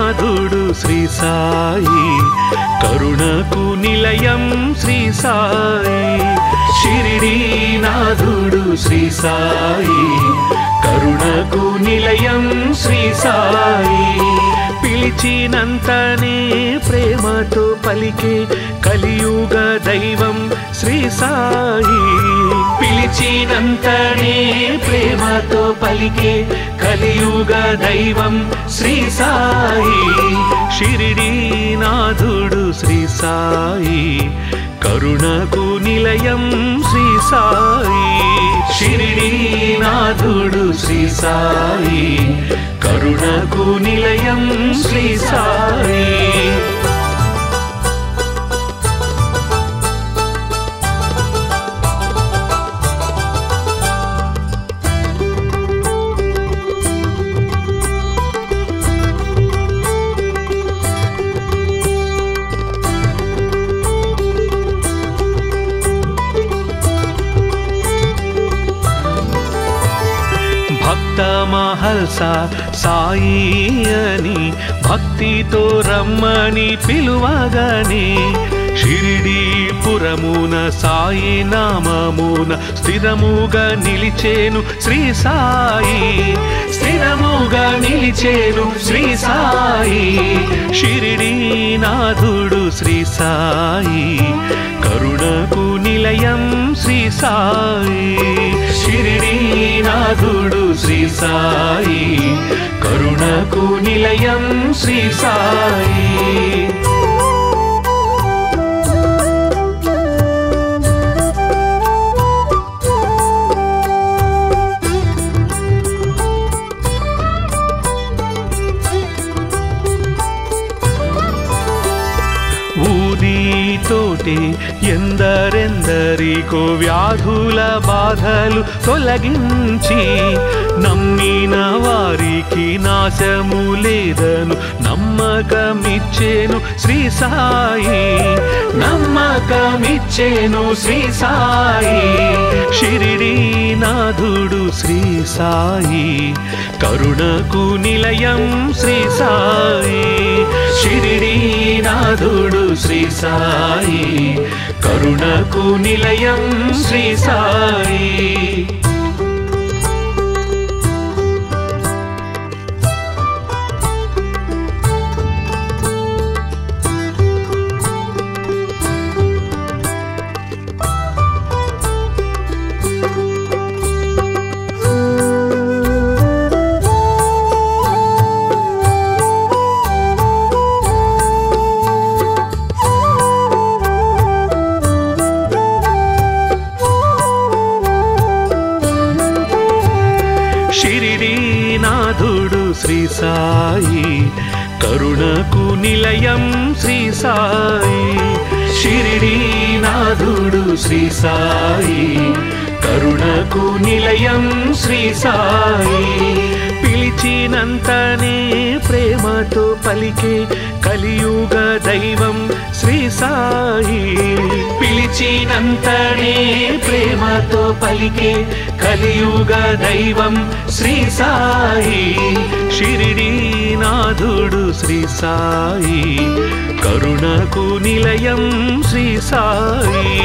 నాథుడు శ్రీ సాయి కరుణకు నిలయం శ్రీ సాయి షిరిడి నాథుడు శ్రీ సాయి కరుణకు నిలయం శ్రీ సాయి పిలిచినంతనే ప్రేమతో పలికే కలియుగ దైవం శ్రీ సాయి పిలిచినంతనే ప్రేమతో పలికే కలియుగ దైవం శ్రీ సాయి షిరిడి నాథుడు శ్రీ సాయి కరుణకు నిలయం శ్రీ సాయి షిరిడి నాథుడు శ్రీ సాయి కరుణకు నిలయం శ్రీ సాయి భక్త మహల్స సాయి అని భక్తితో రమ్మని పిలువగానే షిరిడి పురమున సాయి నామమున స్థిరముగా నిలిచేను శ్రీ సాయి స్థిరముగా నిలిచేను శ్రీ సాయి షిరిడి నాథుడు శ్రీ సాయి కరుణకు నిలయం శ్రీ సాయి షిరిడి నాథుడు శ్రీ సాయి కరుణకు నిలయం శ్రీ సాయి ఊదితోటి ఎందరెందరికో వ్యాధుల బాధలు తొలగించి నమ్మిన వారికి నాశము లేదను నమ్మకమిచ్చేను శ్రీ సాయి నమ్మకమిచ్చేను శ్రీ సాయి షిరిడి నాథుడు శ్రీ సాయి కరుణకు నిలయం శ్రీ సాయి షిరిడి నాథుడు శ్రీ సాయి కరుణకు నిలయం శ్రీ సాయి షిరిడి నాథుడు శ్రీ సాయి కరుణకు నిలయం శ్రీ సాయి షిరిడి నాథుడు శ్రీ సాయి కరుణకు నిలయం శ్రీ సాయి పిలిచినంతనే ప్రేమతో పలికే కలియుగ దైవం శ్రీ సాయి పిలిచినంతనే ప్రేమతో పలికే కలియుగ దైవం శ్రీ సాయి షిరిడి నాథుడు శ్రీ సాయి కరుణకు నిలయం శ్రీ సాయి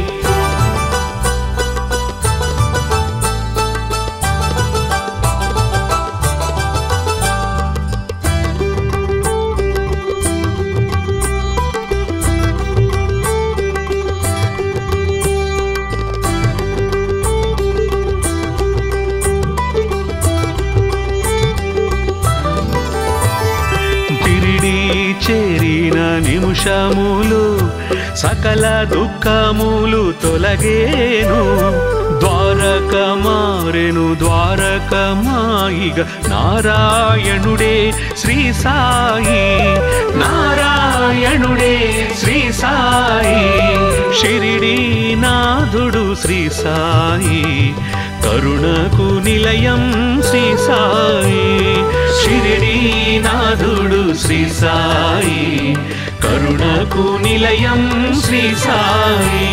పిరిడి చేరిన నిమిషములు సకల దుఃఖములు తొలగేను ద్వారక మారెను ద్వారక మాయిగ నారాయణుడే శ్రీ సాయి నారాయణుడే శ్రీ సాయి షిరిడి నాథుడు శ్రీ సాయి కరుణకు నిలయం శ్రీ సాయి షిరిడి నాథుడు శ్రీ సాయి కరుణకు నిలయం శ్రీ సాయి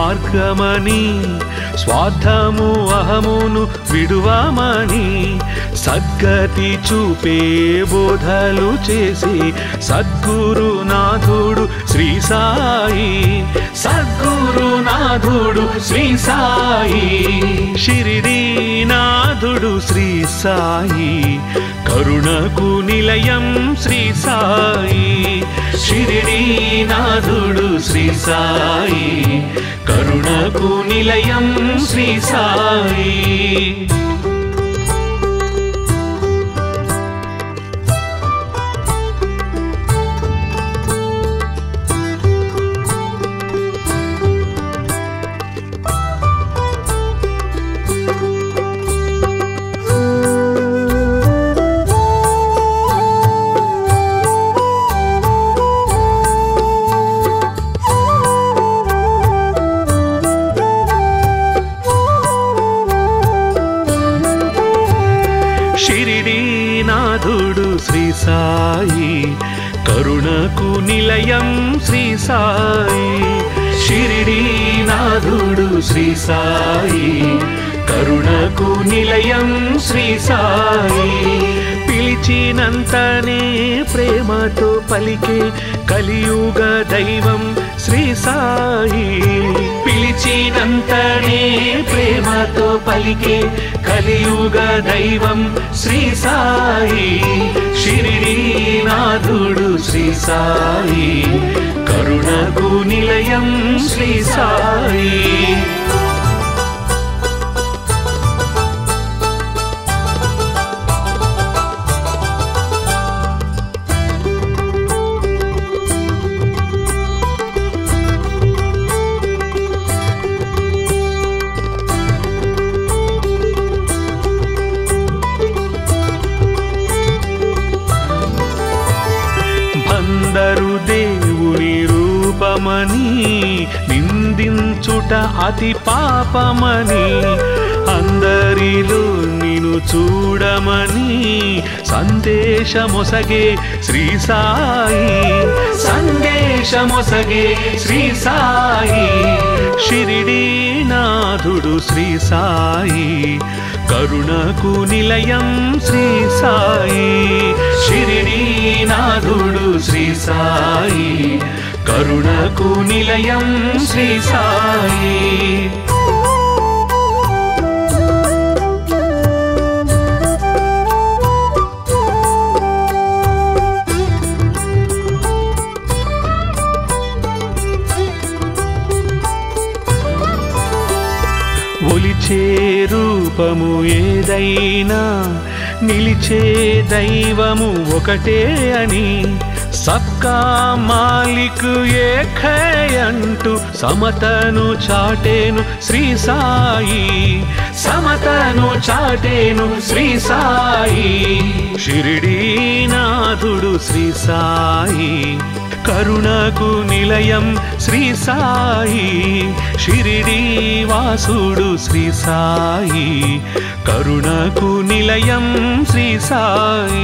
మార్గమని స్వార్థము అహమును విడువమని సద్గతి చూపే బోధలు చేసి సద్గురునాథుడు శ్రీ సాయి సద్గురునాథుడు శ్రీ సాయి షిరిడీనాథుడు శ్రీ సాయి కరుణకు నిలయం శ్రీ సాయి షిరిడీనాథుడు శ్రీ సాయి కరుణకు నిలయం శ్రీ సాయి షిరిడీనాథుడు శ్రీ సాయి కరుణకు నిలయం శ్రీ సాయి షిరిడీనాథుడు శ్రీ సాయి కరుణకు నిలయం శ్రీ సాయి పిలిచినంతనే ప్రేమతో పలికే కలియుగ దైవం శ్రీ సాయి పిలిచినంతనే ప్రేమతో పలికే కలియుగ దైవం శ్రీ సాయి షిరిడీనాథుడు శ్రీ సాయి కరుణకు నిలయం శ్రీ సాయి బందరు దేవుని రూపమని నిందించుట అతి పాపమని అందరిలో నిన్ను చూడమని సందేశమొసగే శ్రీ సాయి సందేశమొసగే శ్రీ సాయి షిరిడీనాథుడు శ్రీ సాయి కరుణకు నిలయం శ్రీ సాయి షిరిడీనాథుడు శ్రీ సాయి కరుణకు నిలయం శ్రీ సాయి ఒలిచే రూపము ఏదైనా నిలిచే దైవము ఒకటే అని సబ్కా మాలిక్ ఏఖే అంటూ సమతను చాటేను శ్రీ సాయి సమతను చాటేను శ్రీ సాయి షిరిడీనాథుడు శ్రీ సాయి కరుణకు నిలయం శ్రీ సాయి షిరిడీ వాసుడు శ్రీ సాయి కరుణకు నిలయం శ్రీ సాయి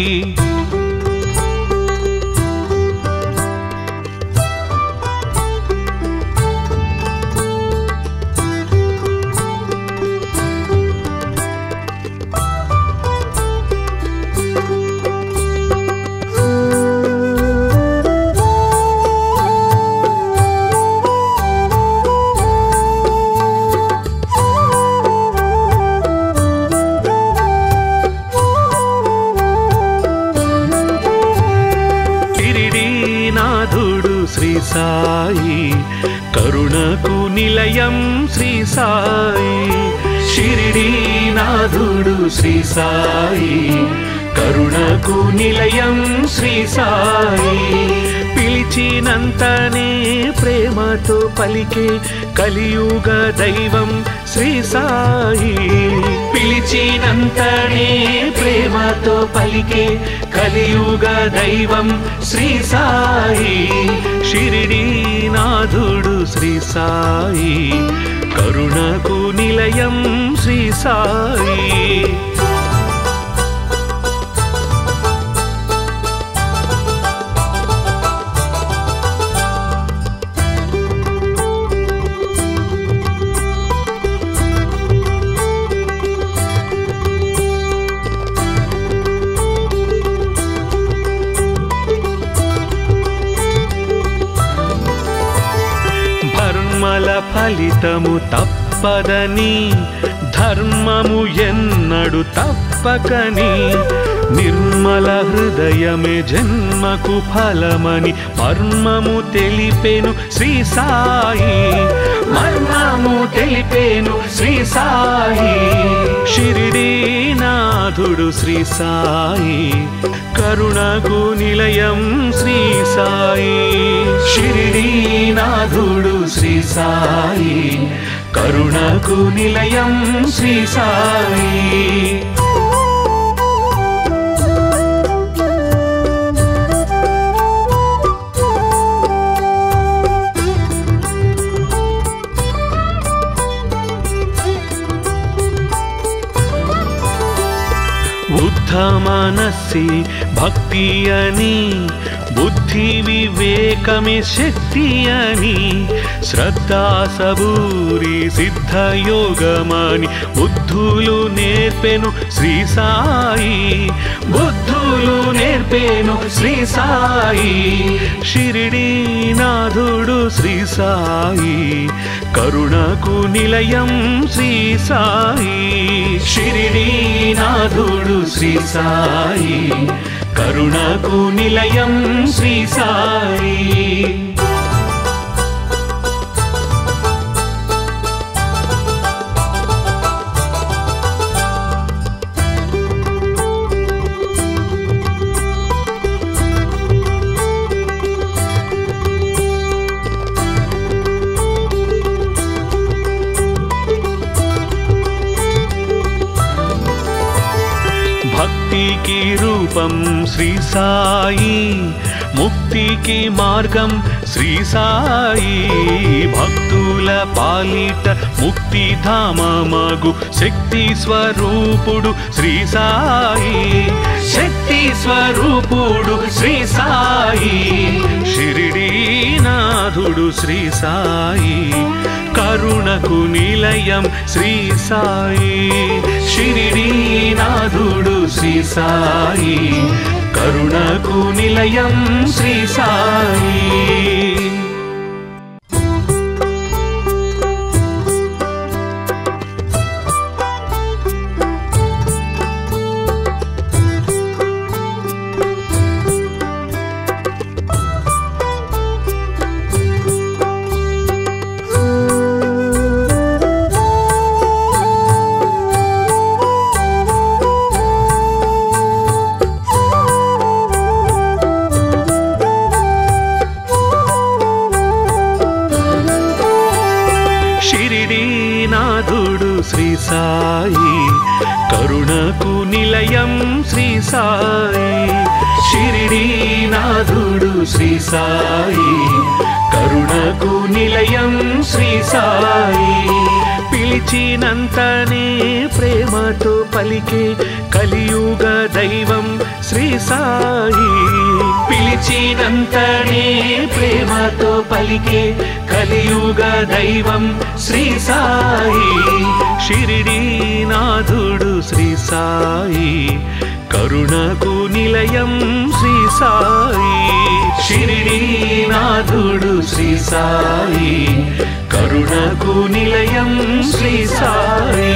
షిరిడీనాథుడు శ్రీ సాయి కరుణకు నిలయం శ్రీ సాయి షిరిడీనాథుడు శ్రీ సాయి కరుణకు నిలయం శ్రీ సాయి పిలిచినంతనే ప్రేమతో పలికే కలియుగ దైవం శ్రీ సాయి పిలిచినంతనే ప్రేమతో పలికే కలియుగ దైవం శ్రీ సాయి షిరిడీనాథుడు శ్రీ సాయి కరుణకు నిలయం శ్రీ సాయి ఫలితము తప్పదని ధర్మము ఎన్నడు తప్పకని నిర్మల హృదయమే జన్మకు ఫలమని మర్మము తెలిపేను శ్రీ సాయి మర్మము తెలిపేను శ్రీ సాయి షిరిడీనాథుడు శ్రీ సాయి కరుణకు నిలయం శ్రీ సాయి షిరిడీనాథుడు శ్రీ సాయి కరుణకు నిలయం శ్రీ సాయి బుద్ధ మనస్సి భక్తి అని బుద్ధి వివేకమే శక్తి అని శ్రద్ధా సబూరి సిద్ధ యోగమని బుద్ధులు నేర్పెను శ్రీ సాయి బుద్ధులు నేర్పేను శ్రీ సాయి షిరిడీనాథుడు శ్రీ సాయి కరుణకు నిలయం శ్రీ సాయి షిరిడీనాథుడు శ్రీ సాయి కరుణకు నిలయం శ్రీ సాయి భక్తికి రూపం శ్రీ సాయి ముక్తికి మార్గం శ్రీ సాయి భక్తుల పాలిట ముక్తి ధామమగు శక్తి స్వరూపుడు శ్రీ సాయి శక్తి స్వరూపుడు శ్రీ సాయి షిరిడీనాథుడు శ్రీ సాయి కరుణకు నిలయం శ్రీ సాయి షిరిడీనాథుడు శ్రీ సాయి కరుణకు నిలయం శ్రీ సాయి షిరిడీనాథుడు శ్రీ సాయి కరుణకు నిలయం శ్రీ సాయి షిరిడీనాథుడు శ్రీ సాయి కరుణకు నిలయం శ్రీ సాయి పిలిచినంతనే ప్రేమతో పలికే కలియుగ దైవం శ్రీ సాయి పిలిచినంతనే ప్రేమతో పలికే కలియుగ దైవం శ్రీ సాయి షిరిడీనాథుడు శ్రీ సాయి కరుణకు నిలయం శ్రీ సాయి షిరిడీనాథుడు శ్రీ సాయి కరుణకు నిలయం శ్రీ సాయి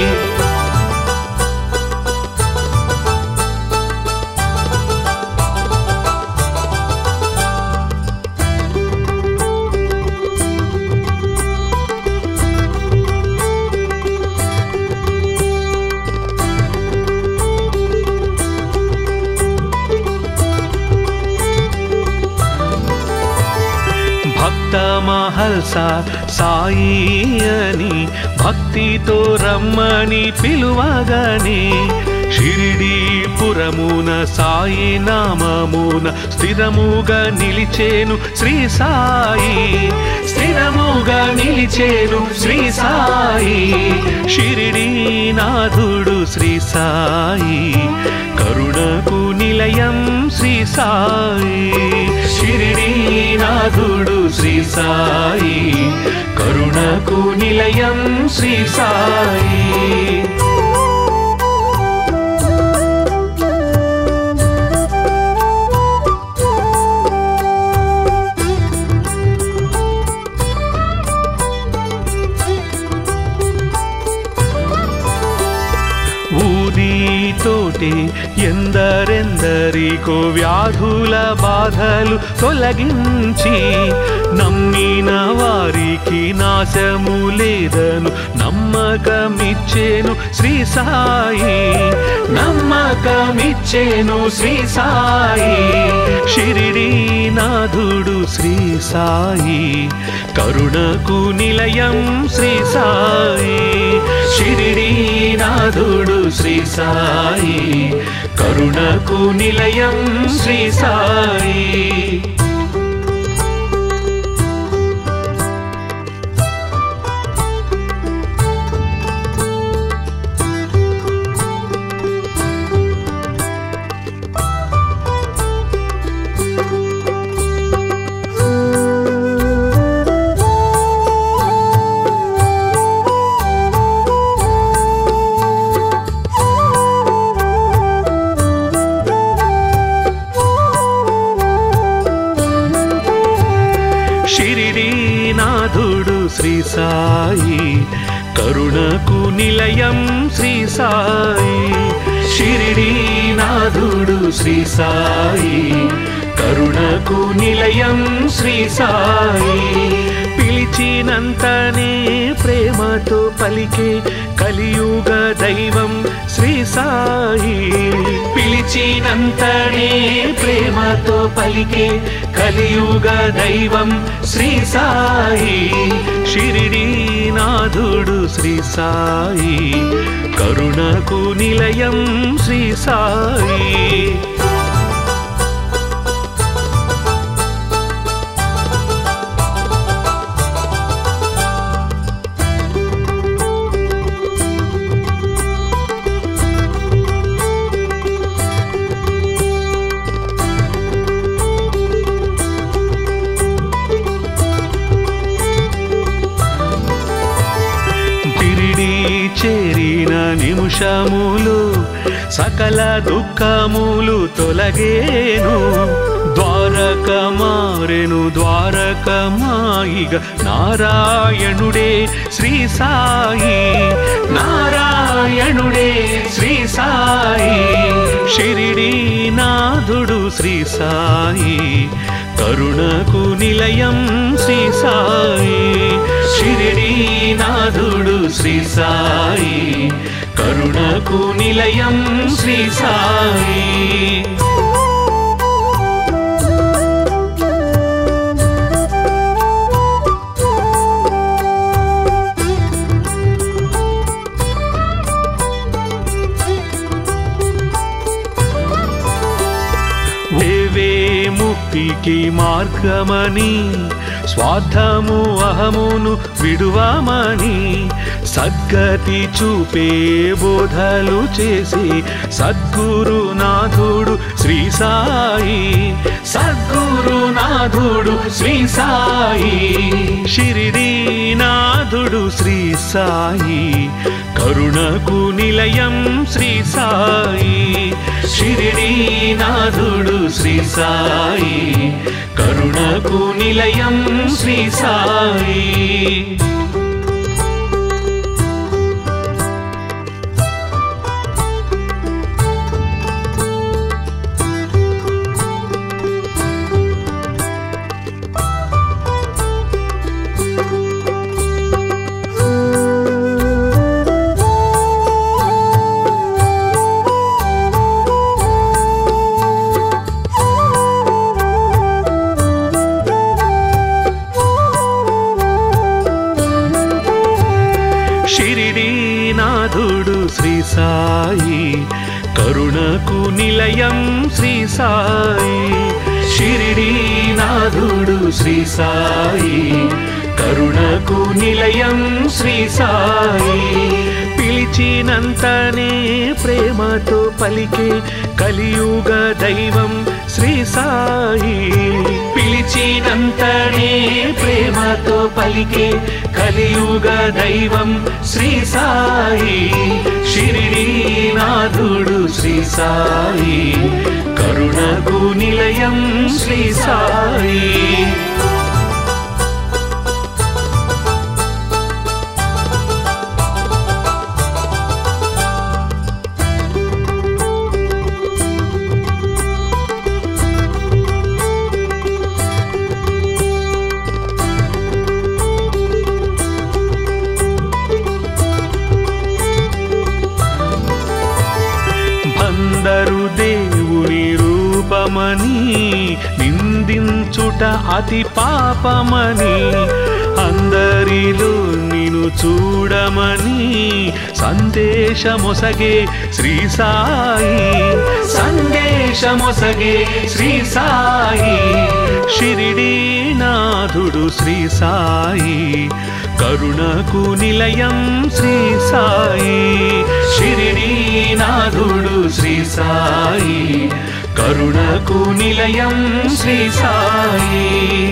భక్త మహల్స సాయి అని భక్తితో రమ్మని పిలువగానే షిరిడి పురమున సాయి నామమున స్థిరముగా నిలిచేను శ్రీ సాయి స్థిరముగా నిలిచేను శ్రీ సాయి షిరిడీనాథుడు శ్రీ సాయి కరుణకు నిలయం శ్రీ సాయి షిరిడీనాథుడు శ్రీ సాయి కరుణకు నిలయం శ్రీ సాయి దూదితోటే ఎందరెందరికో వ్యాధుల బాధలు తొలగించి నమ్మిన వారికి నాశము లేదను నమ్మకమిచ్చేను శ్రీ సాయి నమ్మకమిచ్చేను శ్రీ సాయి షిరిడి నాథుడు శ్రీ సాయి కరుణకు నిలయం శ్రీ సాయి షిరిడి నాథుడు శ్రీ సాయి కరుణకు నిలయం శ్రీ సాయి షిరిడి నాథుడు శ్రీ సాయి కరుణకు నిలయం శ్రీ సాయి షిరిడి నాథుడు శ్రీ సాయి కరుణకు నిలయం శ్రీ సాయి పిలిచినంతనే ప్రేమతో పలికే కలియుగ దైవం శ్రీ సాయి పిలిచినంతనే ప్రేమతో పలికే కలియుగ దైవం శ్రీ సాయి షిరిడి నాథుడు శ్రీ సాయి కరుణకు నిలయం శ్రీ సాయి తిరిడి చేరిన నిమిషములు సకల దుఃఖములు తొలగేను ద్వారక మారెను ద్వారక మాయిగ నారాయణుడే శ్రీ సాయి నారాయణుడే శ్రీ సాయి షిరిడి నాథుడు శ్రీ సాయి కరుణకు నిలయం శ్రీ సాయి షిరిడి నాథుడు శ్రీ సాయి కరుణకు నిలయం శ్రీ సాయి దేవే ముక్తికి మార్గమని స్వార్థము అహమును విడువమని సద్గతి చూపే బోధలు చేసి సద్గురునాథుడు శ్రీ సాయి సద్గురునాథుడు శ్రీ సాయి షిరిడి నాథుడు శ్రీ సాయి కరుణకు నిలయం శ్రీ సాయి షిరిడి నాథుడు శ్రీ సాయి కరుణకు నిలయం శ్రీ సాయి షిరిడి నాథుడు శ్రీ సాయి కరుణకు నిలయం శ్రీ సాయి షిరిడి నాథుడు శ్రీ సాయి కరుణకు నిలయం శ్రీ సాయి పిలిచినంతనే ప్రేమతో పలికే కలియుగ దైవం శ్రీ సాయి పిలిచినంతనే ప్రేమతో పలికే కలియుగ దైవం శ్రీ సాయి షిరిడి నాథుడు శ్రీ సాయి కరుణకు నిలయం శ్రీ సాయి దేవుని రూపమని నిందించుట అతి పాపమని అందరిలో నిన్ను చూడమని సందేశమొసగే శ్రీ సాయి సందేశమొసగే శ్రీ సాయి షిరిడీ నాథుడు శ్రీ సాయి కరుణకు నిలయం శ్రీ సాయి షిరిడీ నాథుడు శ్రీ సాయి కరుణకు నిలయం శ్రీ సాయి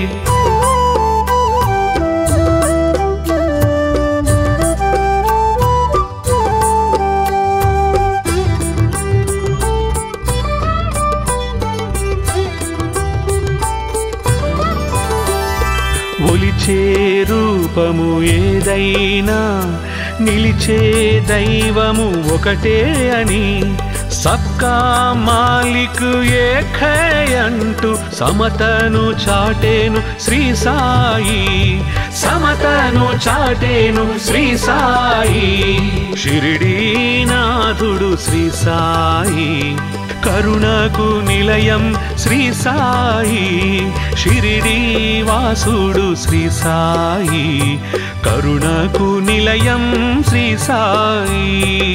ఒలిచే రూపము ఏదైనా నిలిచే దైవము ఒకటే అని సబ్కా మాలిక్ ఏఖే అంటూ సమతను చాటేను శ్రీ సాయి సమతను చాటేను శ్రీ సాయి షిరిడీనాథుడు శ్రీ సాయి కరుణకు నిలయం శ్రీ సాయి షిరిడి వాసుడు శ్రీ సాయి కరుణకు నిలయం శ్రీ సాయి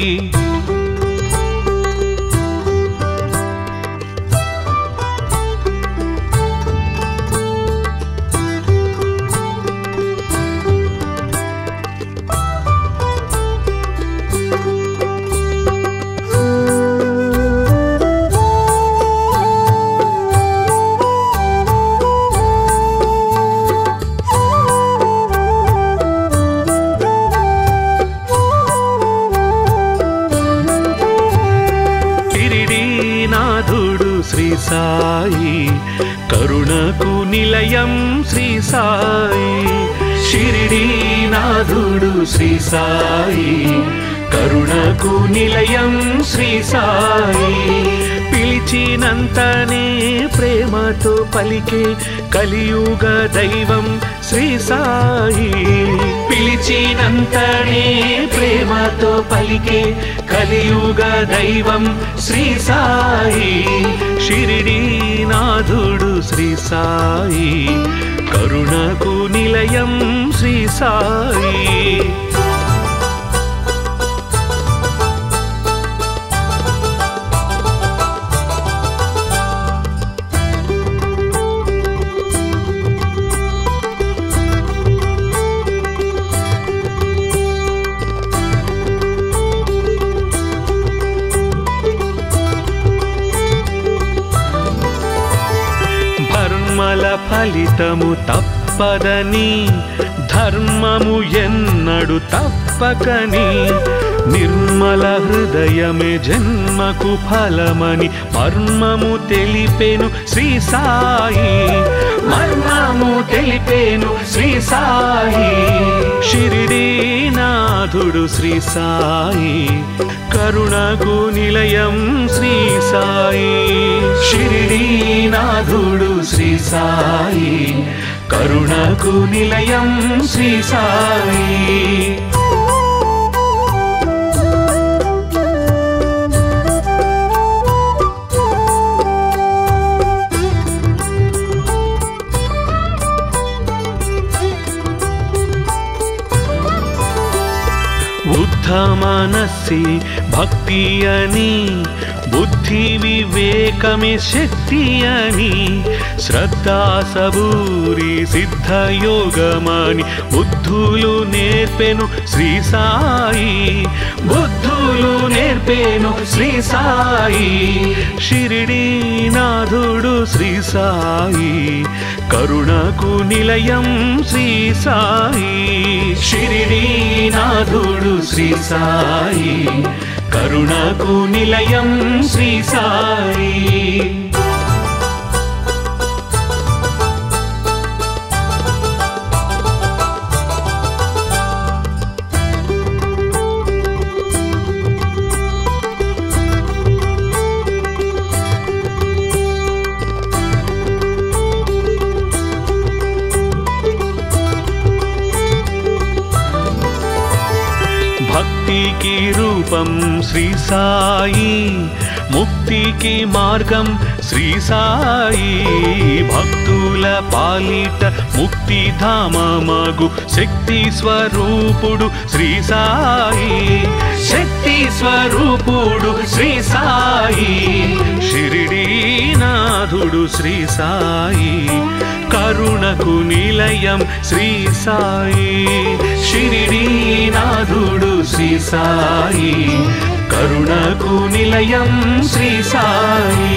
నాథుడు శ్రీ సాయి కరుణకు నిలయం శ్రీ సాయి షిరిడీనాథుడు శ్రీ సాయి కరుణకు నిలయం శ్రీ సాయి పిలిచినంతనే ప్రేమతో పలికే కలియుగ దైవం శ్రీ సాయి పిలిచినంతనే ప్రేమతో పలికే కలియుగ దైవం శ్రీ సాయి షిరిడీనాథుడు శ్రీ సాయి కరుణకు నిలయం శ్రీ సాయి ధర్మల ఫలితము తప్పదని ధర్మము ఎన్నడు తప్పకని నిర్మల హృదయమే జన్మకు ఫలమని మర్మము తెలిపెను శ్రీ సాయి మర్మము తెలిపేను శ్రీ సాయి షిరిడీనాథుడు శ్రీ సాయి కరుణకు నిలయం శ్రీ సాయి షిరిడీనాథుడు శ్రీ సాయి కరుణకు నిలయం శ్రీ సాయి బుద్ధ మనస్సి భక్తి అని బుద్ధి వివేకమే శక్తి అని శ్రద్ధా సబూరి సిద్ధ యోగమని బుద్ధులు నేర్పెను శ్రీ సాయి బుద్ధులు నేర్పేను శ్రీ సాయి షిరిడీనాథుడు శ్రీ సాయి కరుణకు నిలయం శ్రీ సాయి షిరిడీనాథుడు శ్రీ సాయి కరుణకు నిలయం శ్రీ సాయి శాంతికి రూపం శ్రీ సాయి ముక్తికి మార్గం శ్రీ సాయి భక్తుల పాలిట ముక్తి ధామమగు శక్తి స్వరూపుడు శ్రీ సాయి శక్తి స్వరూపుడు శ్రీ సాయి షిరిడీనాథుడు శ్రీ సాయి కరుణకు నిలయం శ్రీ సాయి షిరిడీనాథుడు శ్రీ సాయి కరుణకు నిలయం శ్రీ సాయి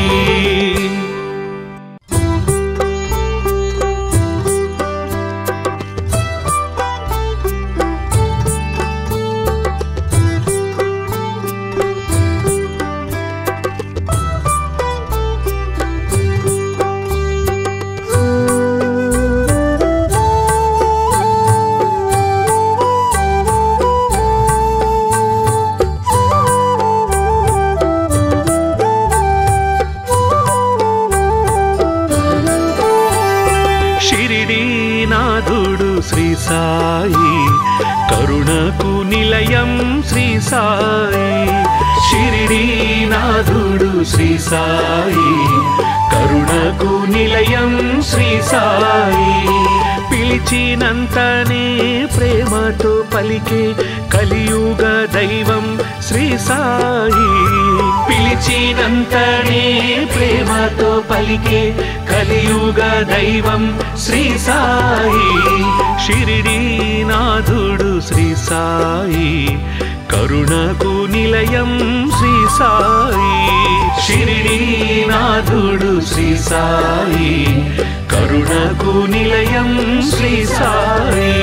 షిరిడీనాథుడు శ్రీ సాయి కరుణకు నిలయం శ్రీ సాయి షిరిడీనాథుడు శ్రీ సాయి కరుణకు నిలయం శ్రీ సాయి పిలిచినంతనే ప్రేమతో పలికే కలియుగ దైవం శ్రీ సాయి పిలిచినంతనే ప్రేమతో పలికే కలియుగ దైవం శ్రీ సాయి షిరిడీనాథుడు శ్రీ సాయి కరుణకు నిలయం శ్రీ సాయి షిరిడీనాథుడు శ్రీ సాయి కరుణకు నిలయం శ్రీ సాయి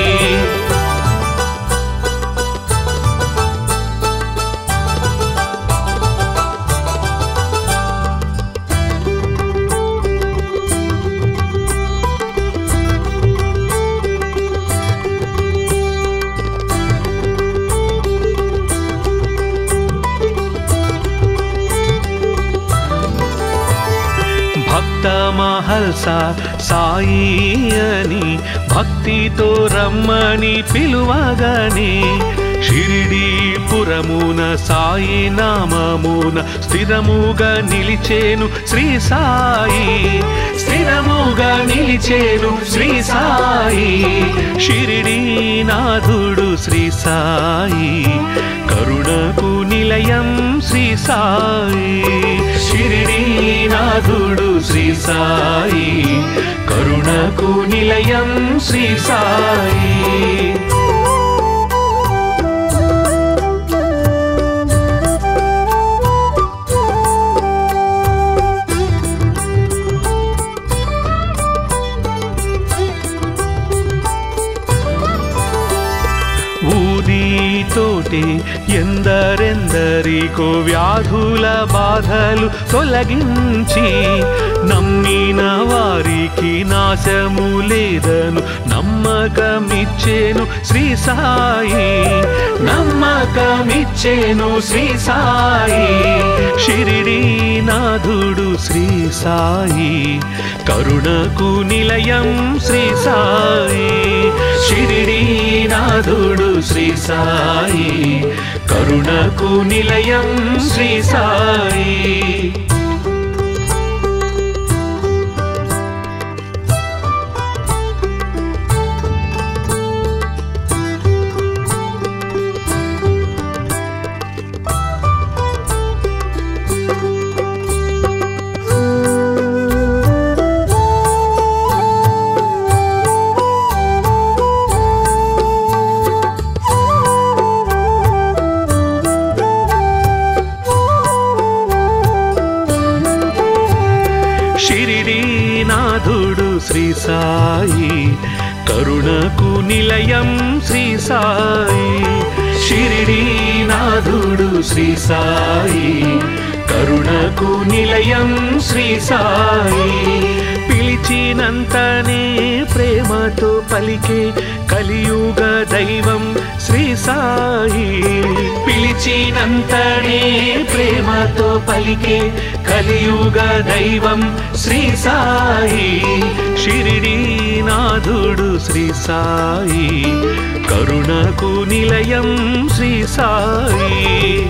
భక్త మహల్స సాయి అని భక్తితో రమ్మని పిలువగానే షిరిడి పురమున సాయి నామమున స్థిరముగా నిలిచేను శ్రీ సాయి స్థిరముగా నిలిచేను శ్రీ సాయి షిరిడీనాథుడు శ్రీ సాయి కరుణకు నిలయం శ్రీ సాయి షిరిడీనాథుడు శ్రీ సాయి కరుణకు నిలయం శ్రీ సాయి ఊదితోటి ఎందరెందరికో వ్యాధుల బాధలు తొలగించి నమ్మిన వారికి నాశము లేదను నమ్మకమిచ్చేను శ్రీ సాయి నమ్మకమిచ్చేను శ్రీ సాయి షిరిడీనాథుడు శ్రీ సాయి కరుణకు నిలయం శ్రీ సాయి షిరిడీనాథుడు శ్రీ సాయి కరుణకు నిలయం శ్రీ సాయి షిరిడీనాథుడు శ్రీ సాయి కరుణకు నిలయం శ్రీ సాయి షిరిడీనాథుడు శ్రీ సాయి కరుణకు నిలయం శ్రీ సాయి పిలిచినంతనే ప్రేమతో పలికే కలియుగ దైవం శ్రీ సాయి పిలిచినంతనే ప్రేమతో పలికే కలియుగ దైవం శ్రీ సాయి షిరిడీ షిరిడీనాథుడు శ్రీ సాయి కరుణకు నిలయం శ్రీ సాయి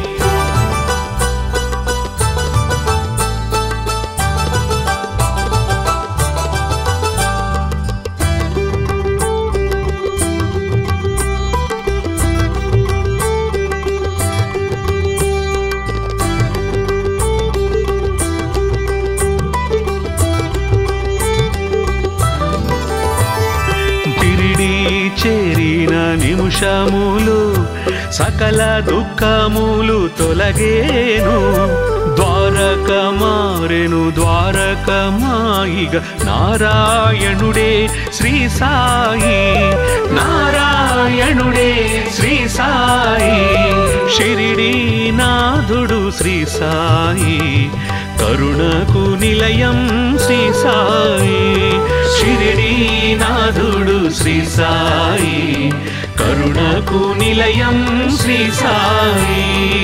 పిరిడి చేరిన నిమిషములు సకల దుఃఖములు తొలగేను ద్వారక మారెను ద్వారక మాయిగ నారాయణుడే శ్రీ సాయి నారాయణుడే శ్రీ సాయి షిరిడి నాథుడు శ్రీ సాయి కరుణకు నిలయం శ్రీ సాయి షిరిడీనాథుడు శ్రీ సాయి కరుణకు నిలయం శ్రీ సాయి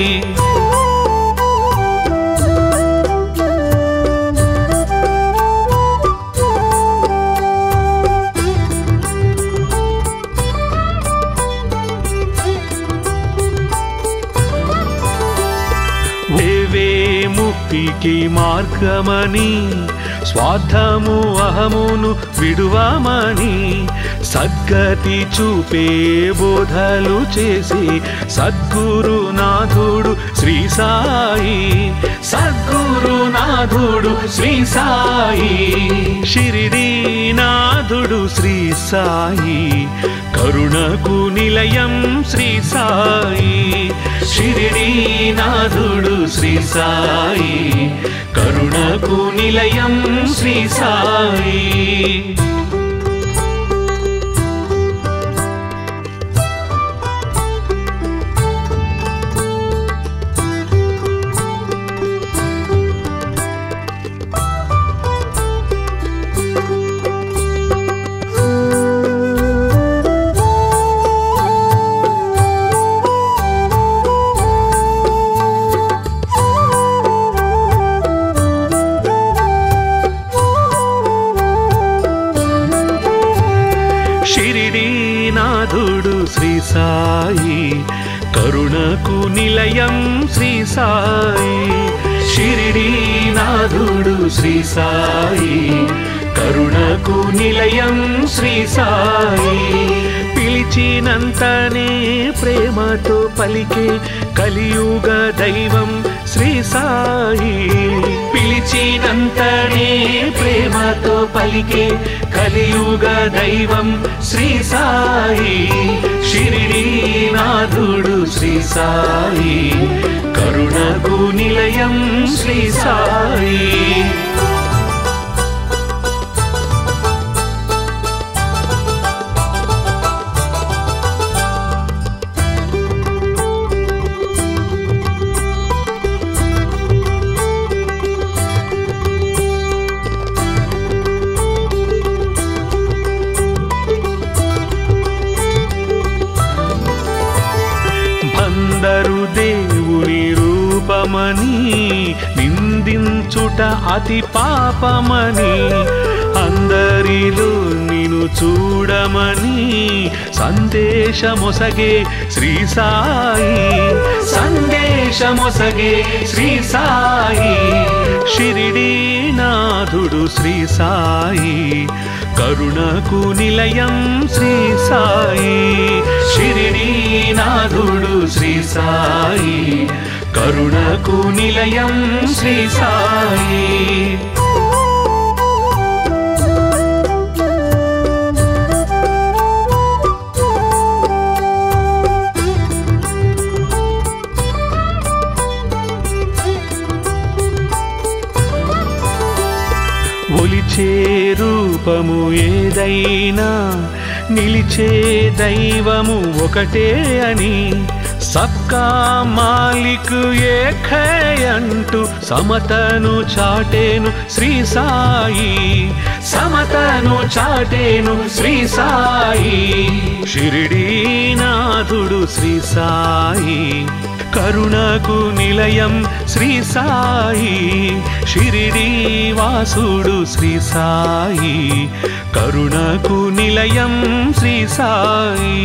వేవే ముక్తికి మార్గమని స్వార్థము అహమును విడువమని సద్గతి చూపే బోధలు చేసి సద్గురునాథుడు శ్రీ సాయి సద్గురునాథుడు శ్రీ సాయి షిరిడీనాథుడు శ్రీ సాయి కరుణకు నిలయం శ్రీ సాయి షిరిడీనాథుడు శ్రీ సాయి కరుణకు నిలయం శ్రీ సాయి షిరిడీనాథుడు శ్రీ సాయి కరుణకు నిలయం శ్రీ సాయి షిరిడీనాథుడు శ్రీ సాయి కరుణకు నిలయం శ్రీ సాయి పిలిచినంతనే ప్రేమతో పలికే కలియుగ దైవం శ్రీ సాయి పిలిచినంతనే ప్రేమతో పలికే కలియుగ దైవం శ్రీ సాయి షిరిడీనాథుడు శ్రీ సాయి కరుణకు నిలయం శ్రీ సాయి బందరు దేవుని రూపమని నిందించుట అతి పాపమని అందరిలో నిన్ను చూడమని సందేశమొసగే శ్రీ సాయి సందేశమొసగే శ్రీ సాయి షిరిడీనాథుడు శ్రీ సాయి కరుణకు నిలయం శ్రీ సాయి షిరిడీనాథుడు శ్రీ సాయి కరుణకు నిలయం శ్రీ సాయి ఒలిచే రూపము ఏదైనా నిలిచే దైవము ఒకటే అని సబ్కా మాలిక్ ఏఖే అంటూ సమతను చాటేను శ్రీ సాయి సమతను చాటేను శ్రీ సాయి షిరిడీనాథుడు శ్రీ సాయి కరుణకు నిలయం శ్రీ సాయి షిరిడి వాసుడు శ్రీ సాయి కరుణకు నిలయం శ్రీ సాయి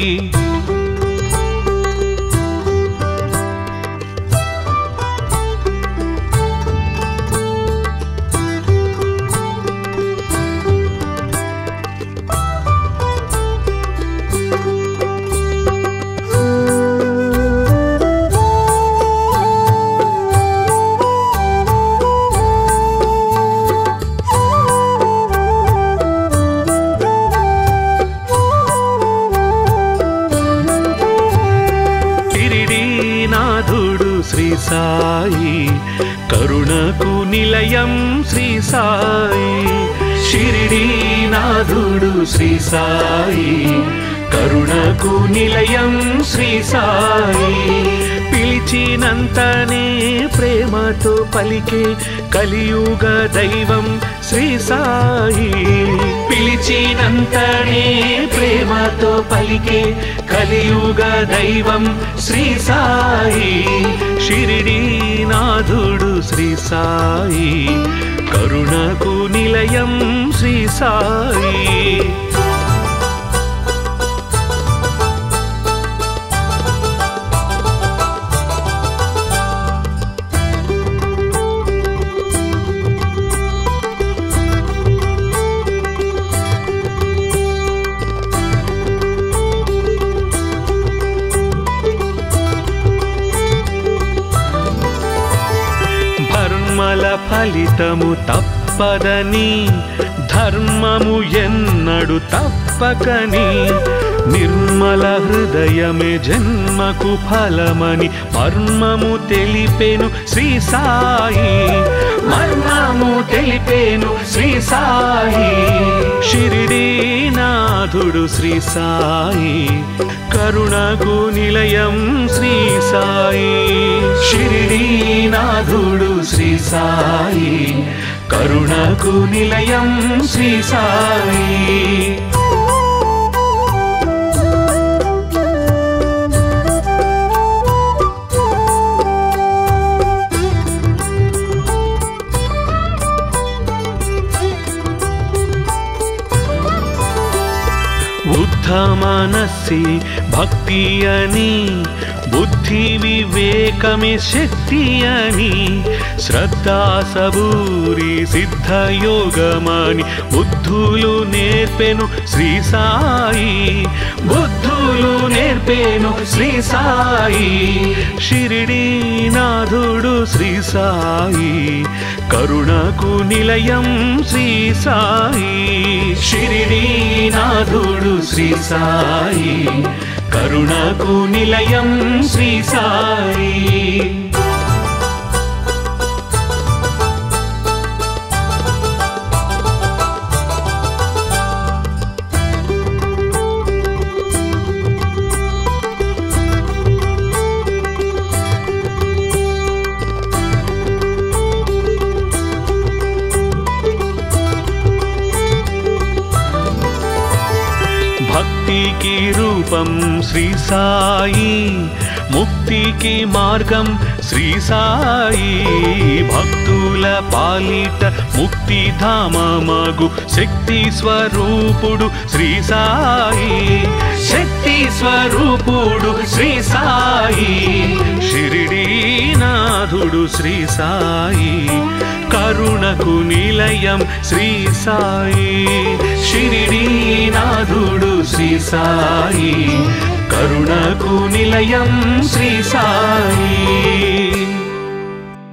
షిరిడి నాథుడు శ్రీ సాయి కరుణకు నిలయం శ్రీ సాయి షిరిడి నాథుడు శ్రీ సాయి కరుణకు నిలయం శ్రీ సాయి పిలిచినంతనే ప్రేమతో పలికే కలియుగ దైవం శ్రీ సాయి పిలిచినంతనే ప్రేమతో పలికే కలియుగ దైవం శ్రీ సాయి షిరిడి నాథుడు శ్రీ సాయి కరుణకు నిలయం శ్రీ సాయి ధర్మల ఫలితము తప్పదని ధర్మము ఎన్నడు తప్పకని నిర్మల హృదయమే జన్మకు ఫలమని మర్మము తెలిపెను శ్రీ సాయి మర్మము తెలిపెను శ్రీ సాయి షిరిడి నాథుడు శ్రీ సాయి కరుణకు నిలయం శ్రీ సాయి షిరిడి నాథుడు శ్రీ సాయి కరుణకు నిలయం శ్రీ సాయి బుద్ధ మనస్సి భక్తి అని బుద్ధి వివేకమే శక్తి అని శ్రద్ధా సబూరి సిద్ధ యోగమని బుద్ధులు నేర్పెను శ్రీ సాయి బుద్ధులు నేర్పేను శ్రీ సాయి షిరిడి నాథుడు శ్రీ సాయి కరుణకు నిలయం శ్రీ సాయి షిరిడి నాథుడు శ్రీ సాయి కరుణకు నిలయం శ్రీ సాయి భక్తికి రూపం శ్రీ సాయి ముక్తికి మార్గం శ్రీ సాయి భక్తుల పాలిట ముక్తి ధామమగు శక్తి స్వరూపుడు శ్రీ సాయి శక్తి స్వరూపుడు శ్రీ సాయి షిరిడి నాథుడు శ్రీ సాయి కరుణకు నిలయం శ్రీ సాయి షిరిడి నాథుడు శ్రీ సాయి కరుణకు నిలయం శ్రీ సాయి